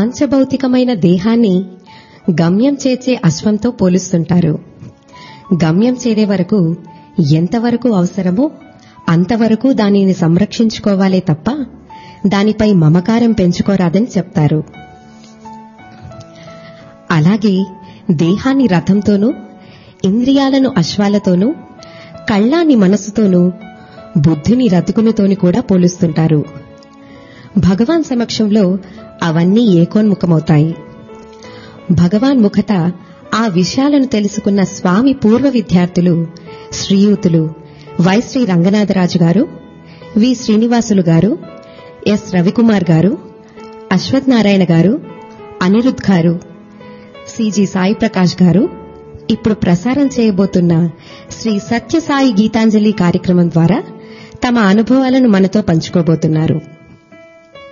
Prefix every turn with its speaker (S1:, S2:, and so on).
S1: పాంచభౌతికమైన దేహాన్ని గమ్యం చేర్చే అశ్వంతో పోలుస్తుంటారు గమ్యం చేరే వరకు ఎంతవరకు అవసరమో అంతవరకు దానిని సంరక్షించుకోవాలే తప్ప దానిపై మమకారం పెంచుకోరాదని చెప్తారు అలాగే దేహాన్ని రథంతోనూ ఇంద్రియాలను అశ్వాలతోనూ కళ్ళాన్ని మనసుతోనూ బుద్ధిని రతుకునితోని కూడా పోలుస్తుంటారు భగవాన్ సమక్షంలో అవన్నీ ఏకోన్ముఖమవుతాయి భగవాన్ ముఖత ఆ విషయాలను తెలుసుకున్న స్వామి పూర్వ విద్యార్థులు శ్రీయూతులు వై శ్రీ రంగనాథరాజు గారు వి శ్రీనివాసులు గారు ఎస్ రవికుమార్ గారు అశ్వత్ నారాయణ గారు అనిరుద్ గారు సిజి సాయి ప్రకాష్ గారు ఇప్పుడు ప్రసారం చేయబోతున్న శ్రీ సత్యసాయి గీతాంజలి కార్యక్రమం ద్వారా తమ అనుభవాలను మనతో పంచుకోబోతున్నారు